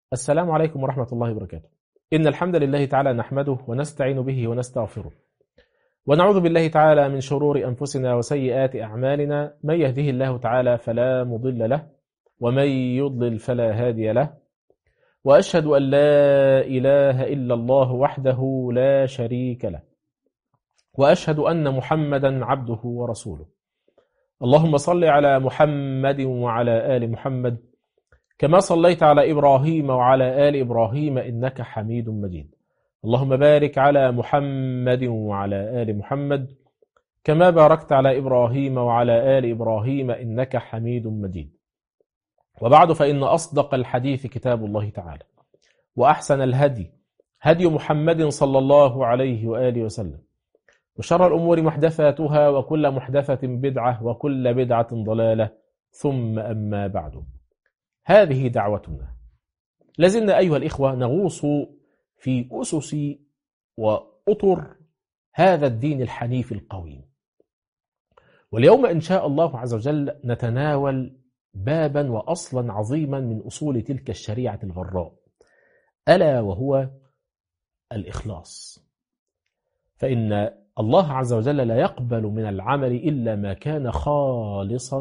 السلام عليكم ورحمة الله وبركاته إن الحمد لله تعالى نحمده ونستعين به ونستغفره ونعوذ بالله تعالى من شرور أنفسنا وسيئات أعمالنا من يهده الله تعالى فلا مضل له ومن يضلل فلا هادي له وأشهد أن لا إله إلا الله وحده لا شريك له وأشهد أن محمدا عبده ورسوله اللهم صل على محمد وعلى آل محمد كما صليت على إبراهيم وعلى آل إبراهيم إنك حميد مجيد اللهم بارك على محمد وعلى آل محمد كما باركت على إبراهيم وعلى آل إبراهيم إنك حميد مجيد وبعد فإن أصدق الحديث كتاب الله تعالى وأحسن الهدي هدي محمد صلى الله عليه وآله وسلم وشر الأمور محدثاتها وكل محدثة بدعة وكل بدعة ضلالة ثم أما بعد هذه دعوتنا لازلنا أيها الإخوة نغوص في أسس وأطر هذا الدين الحنيف القويم واليوم إن شاء الله عز وجل نتناول بابا وأصلا عظيما من أصول تلك الشريعة الغراء ألا وهو الإخلاص فإن الله عز وجل لا يقبل من العمل إلا ما كان خالصا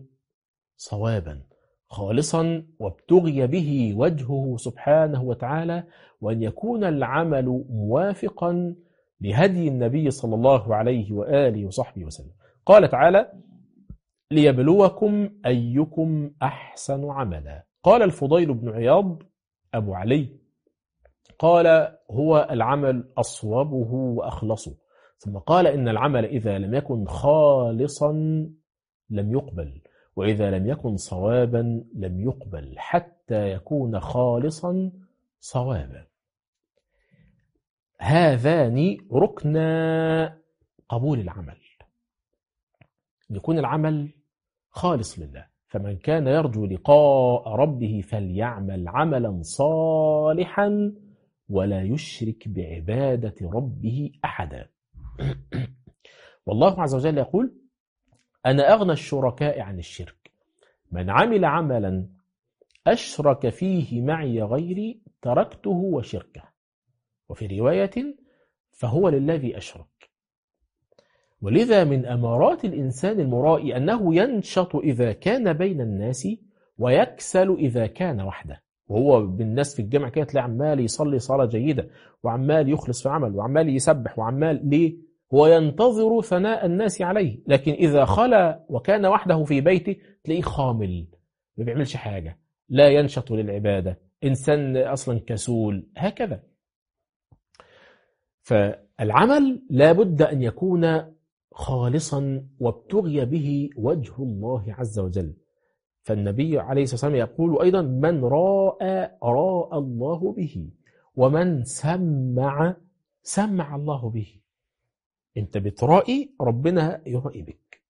صوابا خالصا وابتغي به وجهه سبحانه وتعالى وأن يكون العمل موافقا لهدي النبي صلى الله عليه وآله وصحبه وسلم قال تعالى ليبلوكم أيكم أحسن عملا قال الفضيل بن عياض أبو علي قال هو العمل أصوبه وأخلصه ثم قال إن العمل إذا لم يكن خالصا لم يقبل وإذا لم يكن صوابا لم يقبل حتى يكون خالصا صوابا هذان ركنا قبول العمل يكون العمل خالص لله فمن كان يرجو لقاء ربه فليعمل عملا صالحا ولا يشرك بعبادة ربه أحدا والله عز وجل يقول أنا أغنى الشركاء عن الشرك من عمل عملا أشرك فيه معي غيري تركته وشركه وفي رواية فهو للذي أشرك ولذا من أمارات الإنسان المرائي أنه ينشط إذا كان بين الناس ويكسل إذا كان وحده وهو بالناس في الجامع كده تلاقي عمال يصلي صلاة جيدة وعمال يخلص في عمل وعمال يسبح وعمال ليه هو ينتظر ثناء الناس عليه لكن إذا خلا وكان وحده في بيته تلاقيه خامل ما بيعملش حاجة لا ينشط للعبادة إنسان أصلا كسول هكذا فالعمل لابد أن يكون خالصا وابتغي به وجه الله عز وجل فالنبي عليه الصلاة والسلام يقول أيضا من راى راى الله به ومن سمع سمع الله به انت بترائي ربنا يرائي بك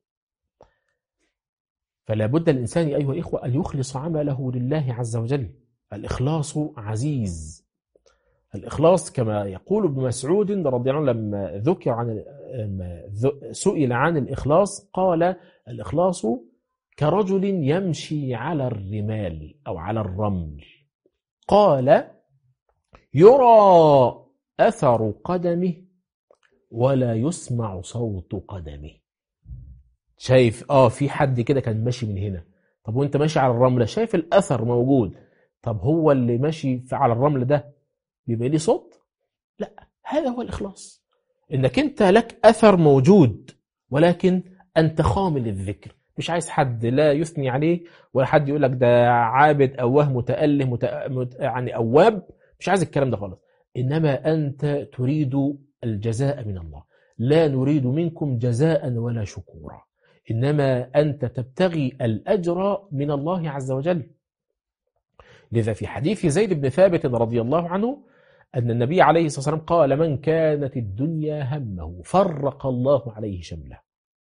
فلا بد الإنسان أيها الإخوة أن يخلص عمله لله عز وجل الإخلاص عزيز الإخلاص كما يقول ابن مسعود رضي الله عنه لما ذكر عن سئل عن الإخلاص قال الإخلاص كرجل يمشي على الرمال أو على الرمل قال يرى أثر قدمه ولا يسمع صوت قدمه شايف اه في حد كده كان ماشي من هنا طب وانت ماشي على الرمله شايف الاثر موجود طب هو اللي ماشي على الرمل ده بيبقى ليه صوت لا هذا هو الاخلاص انك انت لك اثر موجود ولكن انت خامل الذكر مش عايز حد لا يثني عليه ولا حد يقول لك ده عابد اواه متاله مت... مت... يعني اواب مش عايز الكلام ده خالص انما انت تريد الجزاء من الله لا نريد منكم جزاء ولا شكورا انما انت تبتغي الاجر من الله عز وجل لذا في حديث زيد بن ثابت رضي الله عنه أن النبي عليه الصلاة والسلام قال من كانت الدنيا همه فرق الله عليه شمله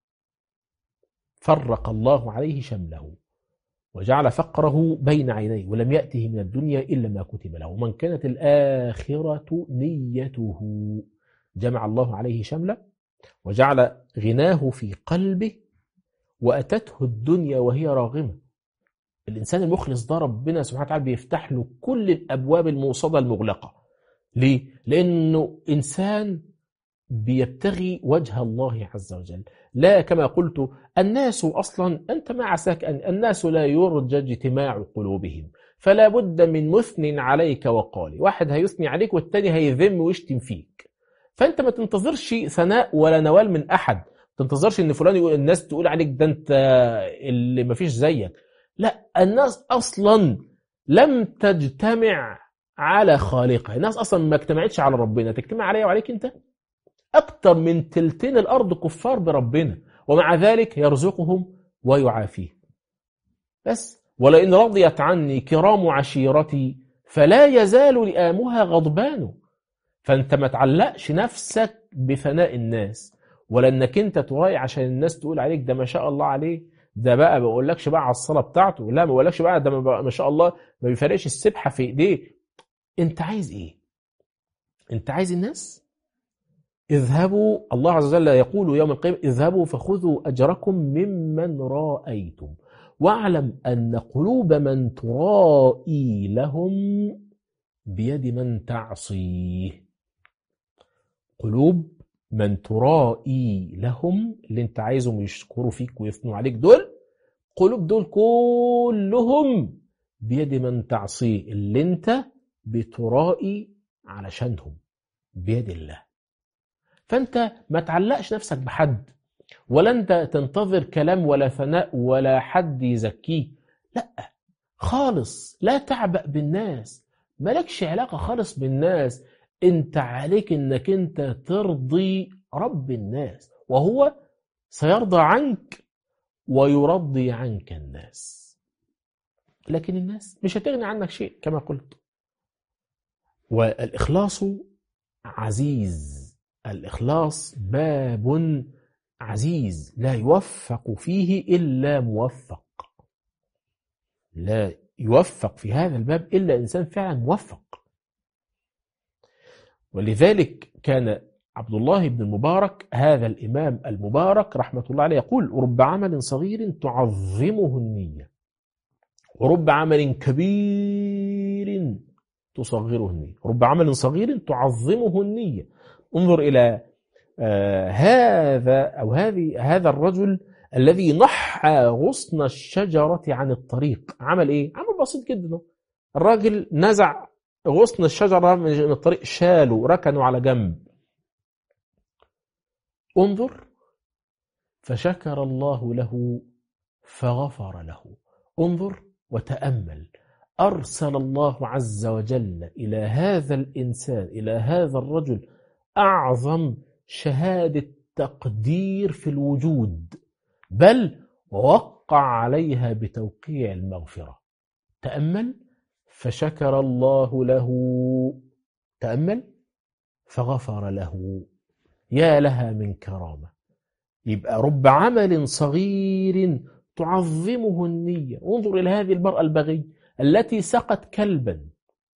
فرق الله عليه شمله وجعل فقره بين عينيه ولم يأته من الدنيا إلا ما كتب له ومن كانت الآخرة نيته جمع الله عليه شمله وجعل غناه في قلبه وأتته الدنيا وهي راغمة الإنسان المخلص ده ربنا سبحانه وتعالى بيفتح له كل الأبواب الموصدة المغلقة ليه؟ لأنه إنسان بيبتغي وجه الله عز وجل لا كما قلت الناس أصلا أنت ما عساك أن الناس لا يرجى اجتماع قلوبهم فلا بد من مثن عليك وقال واحد هيثني عليك والتاني هيذم ويشتم فيك فأنت ما تنتظرش ثناء ولا نوال من أحد ما تنتظرش ان فلان يقول الناس تقول عليك ده انت اللي ما فيش زيك لا الناس اصلا لم تجتمع على خالقها الناس اصلا ما اجتمعتش على ربنا تجتمع عليا وعليك انت اكتر من تلتين الارض كفار بربنا ومع ذلك يرزقهم ويعافيهم بس ولئن رضيت عني كرام عشيرتي فلا يزال لآمها غضبان فانت ما تعلقش نفسك بثناء الناس ولا انك انت تراعي عشان الناس تقول عليك ده ما شاء الله عليه ده بقى ما بقولكش بقى على الصلاه بتاعته لا ما بقولكش بقى ده ما شاء الله ما بيفرقش السبحه في ايديه انت عايز ايه انت عايز الناس اذهبوا الله عز وجل يقول يوم القيامه اذهبوا فخذوا اجركم ممن رايتم واعلم ان قلوب من ترائي لهم بيد من تعصيه قلوب من ترائي لهم اللي انت عايزهم يشكروا فيك ويثنوا عليك دول قلوب دول كلهم بيد من تعصيه اللي انت بترائي علشانهم بيد الله فانت ما تعلقش نفسك بحد ولا انت تنتظر كلام ولا ثناء ولا حد يزكيه لا خالص لا تعبأ بالناس مالكش علاقة خالص بالناس انت عليك انك انت ترضي رب الناس وهو سيرضى عنك ويرضي عنك الناس لكن الناس مش هتغني عنك شيء كما قلت والإخلاص عزيز الإخلاص باب عزيز لا يوفق فيه إلا موفق لا يوفق في هذا الباب إلا إنسان فعلا موفق ولذلك كان عبد الله بن المبارك هذا الإمام المبارك رحمة الله عليه يقول رب عمل صغير تعظمه النية ورب عمل كبير تصغره النية رب عمل صغير تعظمه النية انظر إلى آه هذا أو هذه هذا الرجل الذي نحى غصن الشجرة عن الطريق عمل إيه؟ عمل بسيط جدا الراجل نزع غصن الشجرة من الطريق شالوا ركنوا على جنب انظر فشكر الله له فغفر له انظر وتأمل أرسل الله عز وجل إلى هذا الإنسان إلى هذا الرجل أعظم شهادة تقدير في الوجود بل ووقع عليها بتوقيع المغفرة تأمل فشكر الله له تأمل فغفر له يا لها من كرامة يبقى رب عمل صغير تعظمه النية انظر إلى هذه المرأة البغي التي سقت كلبا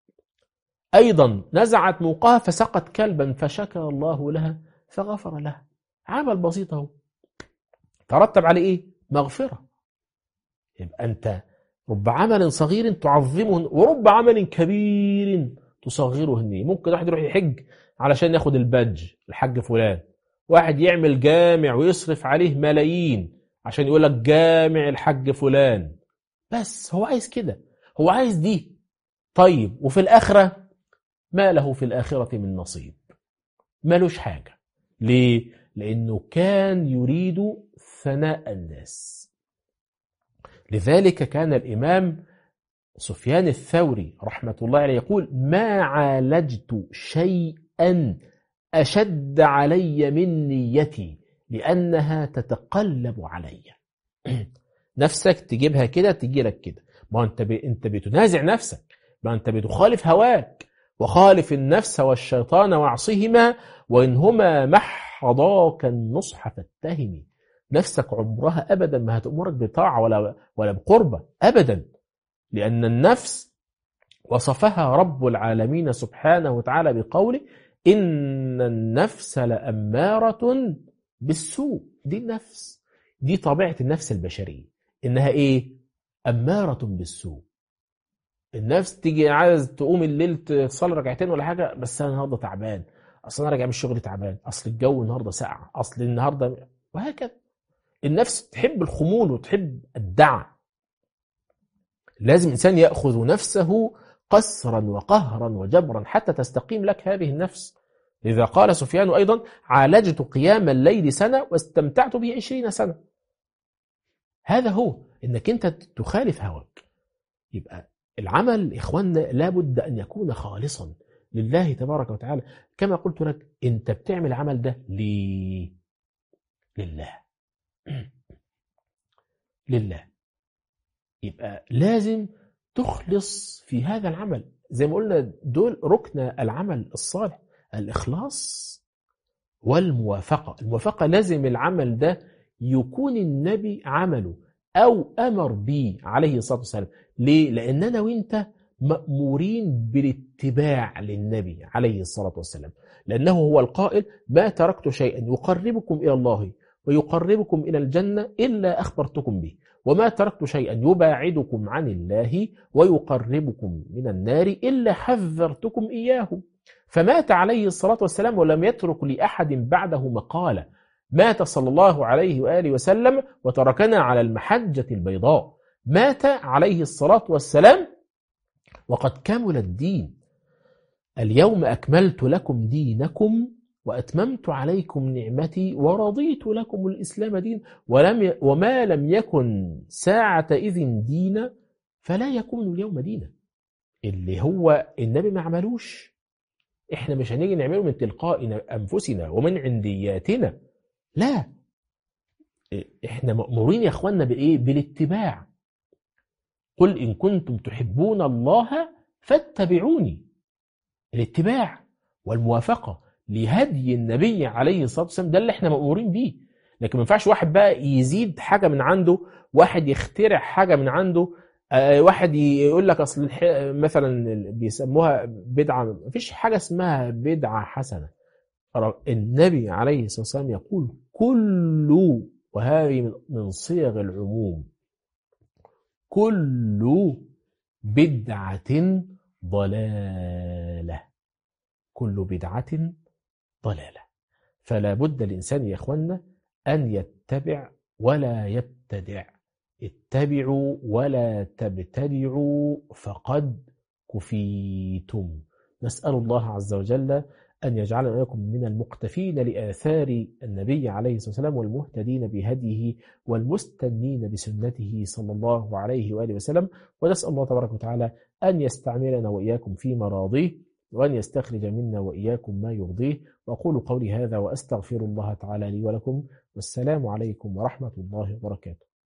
أيضا نزعت موقها فسقت كلبا فشكر الله لها فغفر لها عمل بسيط اهو ترتب عليه إيه؟ مغفرة يبقى أنت رب عمل صغير تعظمه ورب عمل كبير تصغره النية ممكن واحد يروح يحج علشان ياخد البادج الحج فلان واحد يعمل جامع ويصرف عليه ملايين عشان يقول لك جامع الحج فلان بس هو عايز كده هو عايز دي طيب وفي الآخرة ما له في الآخرة من نصيب مالوش حاجة ليه؟ لأنه كان يريد ثناء الناس لذلك كان الإمام سفيان الثوري رحمة الله عليه يقول ما عالجت شيئا أشد علي من نيتي لأنها تتقلب علي نفسك تجيبها كده تجي لك كده ما انت ب... انت بتنازع نفسك ما انت بتخالف هواك وخالف النفس والشيطان واعصهما وإنهما محضاك النصح فاتهمي نفسك عمرها أبدا ما هتأمرك بطاعة ولا, ولا بقربة أبدا لأن النفس وصفها رب العالمين سبحانه وتعالى بقوله إن النفس لأمارة بالسوء دي النفس دي طبيعة النفس البشرية إنها إيه أمارة بالسوء النفس تيجي عايز تقوم الليل تصلي ركعتين ولا حاجة بس أنا النهاردة تعبان أصل أنا راجع من الشغل تعبان أصل الجو النهاردة ساقع أصل النهاردة وهكذا النفس تحب الخمول وتحب الدعة لازم إنسان يأخذ نفسه قسرا وقهرا وجبرا حتى تستقيم لك هذه النفس لذا قال سفيان أيضا عالجت قيام الليل سنة واستمتعت به عشرين سنة هذا هو انك انت تخالف هواك يبقى العمل إخواننا لابد أن يكون خالصا لله تبارك وتعالى كما قلت لك انت بتعمل العمل ده ليه لله لله يبقى لازم تخلص في هذا العمل زي ما قلنا دول ركن العمل الصالح الإخلاص والموافقة الموافقة لازم العمل ده يكون النبي عمله أو أمر به عليه الصلاة والسلام ليه؟ لأن أنا وإنت مأمورين بالاتباع للنبي عليه الصلاة والسلام لأنه هو القائل ما تركت شيئا يقربكم إلى الله ويقربكم إلى الجنة إلا أخبرتكم به وما تركت شيئا يباعدكم عن الله ويقربكم من النار إلا حذرتكم إياه فمات عليه الصلاة والسلام ولم يترك لأحد بعده مقالة مات صلى الله عليه وآله وسلم وتركنا على المحجة البيضاء مات عليه الصلاة والسلام وقد كمل الدين اليوم أكملت لكم دينكم وأتممت عليكم نعمتي ورضيت لكم الإسلام دين ولم وما لم يكن ساعة إذن دينا فلا يكون اليوم دينا اللي هو النبي ما عملوش احنا مش هنيجي نعمله من تلقاء أنفسنا ومن عندياتنا لا احنا مأمورين يا اخوانا بايه بالاتباع قل ان كنتم تحبون الله فاتبعوني الاتباع والموافقه لهدي النبي عليه الصلاه والسلام ده اللي احنا مأمورين بيه لكن ما ينفعش واحد بقى يزيد حاجه من عنده واحد يخترع حاجه من عنده آه واحد يقول لك اصل مثلا بيسموها بدعه ما فيش حاجه اسمها بدعه حسنه النبي عليه الصلاه والسلام يقول كل وهذه من صيغ العموم كل بدعة ضلالة كل بدعة ضلالة فلا بد الإنسان يا إخوانا أن يتبع ولا يبتدع اتبعوا ولا تبتدعوا فقد كفيتم نسأل الله عز وجل أن يجعلنا وإياكم من المقتفين لآثار النبي عليه الصلاة والسلام والمهتدين بهديه والمستنين بسنته صلى الله عليه وآله وسلم ونسأل الله تبارك وتعالى أن يستعملنا وإياكم في مراضيه وأن يستخرج منا وإياكم ما يرضيه وأقول قولي هذا وأستغفر الله تعالى لي ولكم والسلام عليكم ورحمة الله وبركاته